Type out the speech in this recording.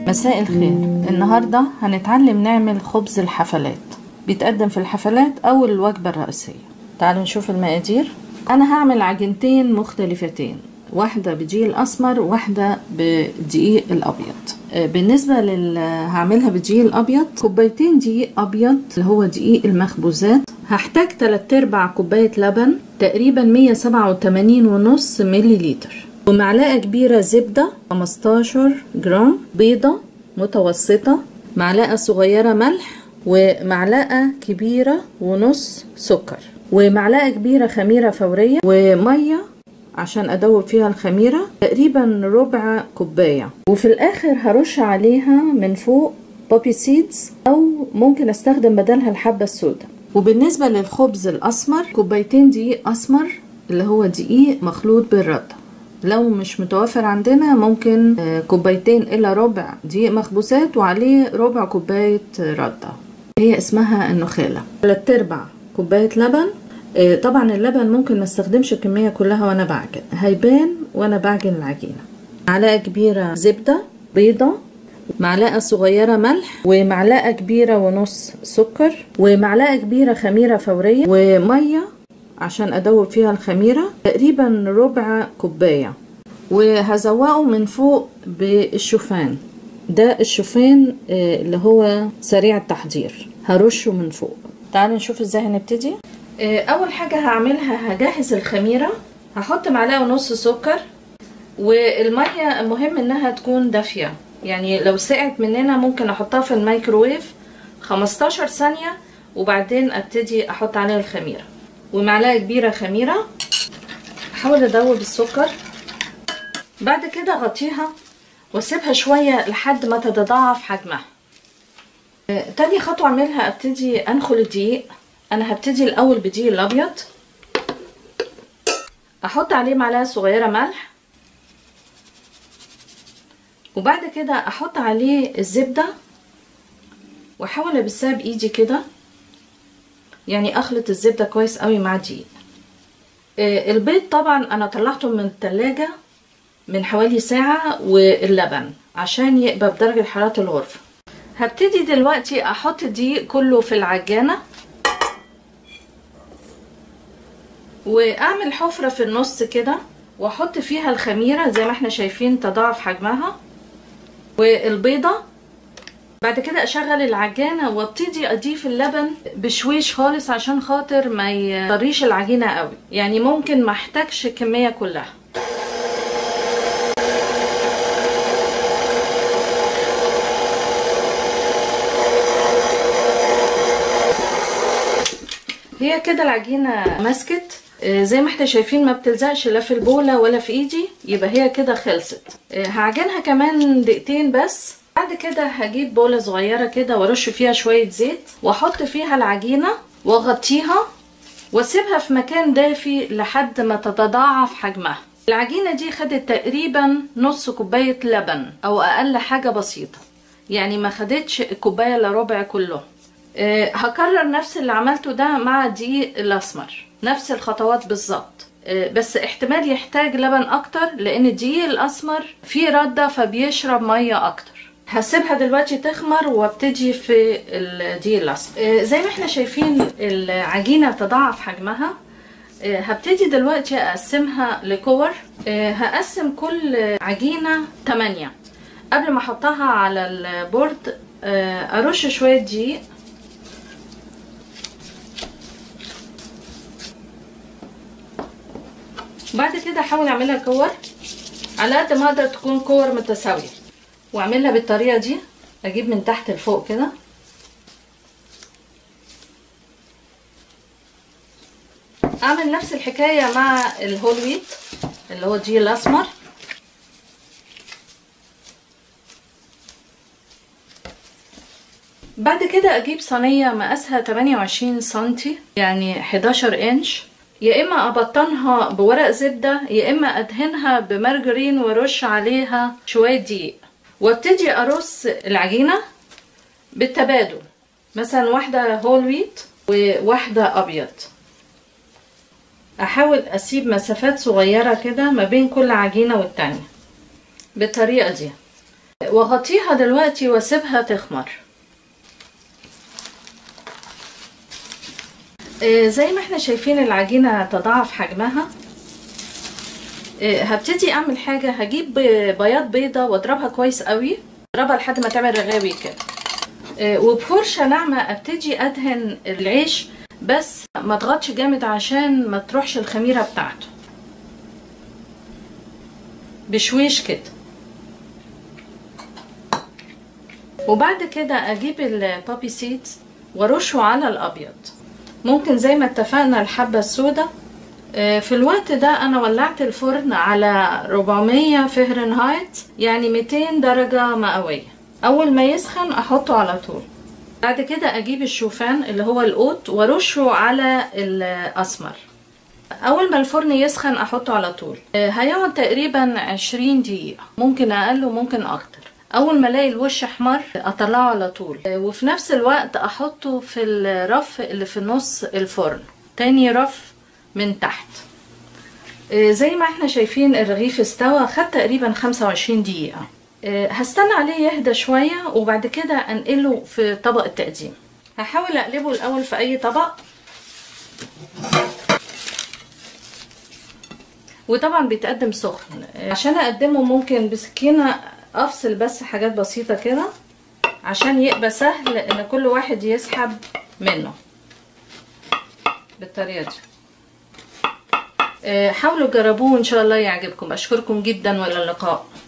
مساء الخير النهاردة هنتعلم نعمل خبز الحفلات بيتقدم في الحفلات أو الوجبة الرئيسية تعالوا نشوف المقادير أنا هعمل عجينتين مختلفتين واحدة بدقيق الأسمر وواحدة بدقيق الأبيض آه، بالنسبة لل هعملها بدقيق الأبيض كوبايتين دقيق أبيض اللي هو دقيق المخبوزات هحتاج تلات أرباع كوباية لبن تقريبا 187 ونص ملي لتر ومعلقة كبيرة زبدة 15 جرام بيضة متوسطة معلقة صغيرة ملح ومعلقة كبيرة ونص سكر ومعلقة كبيرة خميرة فورية ومية عشان أدوب فيها الخميرة تقريبا ربع كوباية وفي الآخر هرش عليها من فوق بوبي سيدز أو ممكن أستخدم بدلها الحبة السوداء وبالنسبة للخبز الأسمر كوبايتين دقيق أسمر اللي هو دقيق مخلوط بالردة لو مش متوفر عندنا ممكن آه، كوبايتين إلا ربع دقيق مخبوزات وعليه ربع كوباية ردة هي اسمها النخالة تلات أرباع كوباية لبن آه، طبعا اللبن ممكن ما استخدمش الكمية كلها وانا بعجن هيبان وانا بعجن العجينة معلقة كبيرة زبدة بيضة معلقة صغيرة ملح ومعلقة كبيرة ونص سكر ومعلقة كبيرة خميرة فورية ومية عشان أدوب فيها الخميرة تقريبا ربع كوباية وهزوقه من فوق بالشوفان ده الشوفان آه، اللي هو سريع التحضير هرشه من فوق تعالوا نشوف ازاي هنبتدي آه، اول حاجة هعملها هجهز الخميرة هحط معلقة ونص سكر والمية مهم انها تكون دافية يعني لو سقعت مننا ممكن احطها في الميكروويف 15 ثانية وبعدين ابتدي احط عليها الخميرة ومعلقة كبيرة خميرة احاول ادوب السكر بعد كده اغطيها واسيبها شوية لحد ما تتضاعف حجمها آه، تاني خطوة اعملها ابتدي انخل الدقيق انا هبتدي الاول بدقيق الابيض احط عليه معلقة صغيرة ملح وبعد كده احط عليه الزبدة واحاول ابسها بايدي كده يعني اخلط الزبدة كويس قوي مع الدقيق آه، البيض طبعا انا طلعته من التلاجة من حوالي ساعة واللبن عشان يبقى بدرجة حرارة الغرفة هبتدي دلوقتي احط الدقيق كله في العجانة واعمل حفرة في النص كده واحط فيها الخميرة زي ما احنا شايفين تضاعف حجمها والبيضة بعد كده اشغل العجانة وابتدي اضيف اللبن بشويش خالص عشان خاطر ما يطريش العجينة قوي يعني ممكن ما احتاجش الكمية كلها هي كده العجينة مسكت آه، زي ما احنا شايفين ما بتلزقش لا في البولة ولا في ايدي يبقى هي كده خلصت آه، هعجنها كمان دقيقتين بس بعد كده هجيب بولة صغيرة كده وارش فيها شوية زيت واحط فيها العجينة واغطيها واسيبها في مكان دافي لحد ما تتضاعف حجمها العجينة دي خدت تقريبا نص كوباية لبن او اقل حاجة بسيطة يعني ما خدتش الكوباية الا ربع كله آه، هكرر نفس اللي عملته ده مع الدقيق الاسمر نفس الخطوات بالظبط آه، بس احتمال يحتاج لبن اكتر لان الدقيق الاسمر فيه رده فبيشرب ميه اكتر هسيبها دلوقتي تخمر وابتدي في الدقيق الاسمر آه، زي ما احنا شايفين العجينه تضاعف حجمها آه، هبتدي دلوقتي اقسمها لكور آه، هقسم كل عجينه 8 قبل ما احطها على البورد آه، ارش شويه دقيق بعد كده احاول اعملها كور على قد ما اقدر تكون كور متساويه واعملها بالطريقه دي اجيب من تحت لفوق كده اعمل نفس الحكايه مع الهول ويت اللي هو الدقيق الاسمر بعد كده اجيب صينيه مقاسها 28 سنتي يعني 11 انش يا اما ابطنها بورق زبده يا اما ادهنها بمارجرين وارش عليها شويه دقيق وابتدي ارص العجينه بالتبادل مثلا واحده هول ويت وواحده ابيض احاول اسيب مسافات صغيره كده ما بين كل عجينه والتانيه بالطريقه دي وغطيها دلوقتي واسيبها تخمر آه، زي ما احنا شايفين العجينة تضاعف حجمها آه، هبتدي اعمل حاجة هجيب بياض بيضة واضربها كويس قوي اضربها لحد ما تعمل رغاوي كده آه، وبفرشة ناعمة ابتدي ادهن العيش بس ما اضغطش جامد عشان ما تروحش الخميرة بتاعته بشويش كده وبعد كده اجيب البابي سيدز وارشه على الابيض ممكن زي ما اتفقنا الحبة السوداء آه، في الوقت ده انا ولعت الفرن على 400 فهرنهايت يعني 200 درجة مئوية اول ما يسخن احطه على طول بعد كده اجيب الشوفان اللي هو القوت وارشه على الاسمر اول ما الفرن يسخن احطه على طول آه، هيقعد تقريبا 20 دقيقة ممكن اقل وممكن اكتر اول ما الاقي الوش احمر اطلعه على طول آه، وفي نفس الوقت احطه في الرف اللي في نص الفرن تاني رف من تحت آه، زي ما احنا شايفين الرغيف استوى خد تقريبا 25 دقيقة آه، هستنى عليه يهدى شوية وبعد كده انقله في طبق التقديم هحاول اقلبه الاول في اي طبق وطبعا بيتقدم سخن آه، عشان اقدمه ممكن بسكينة افصل بس حاجات بسيطة كده عشان يبقى سهل ان كل واحد يسحب منه بالطريقة دي آه، حاولوا تجربوه ان شاء الله يعجبكم اشكركم جدا والى اللقاء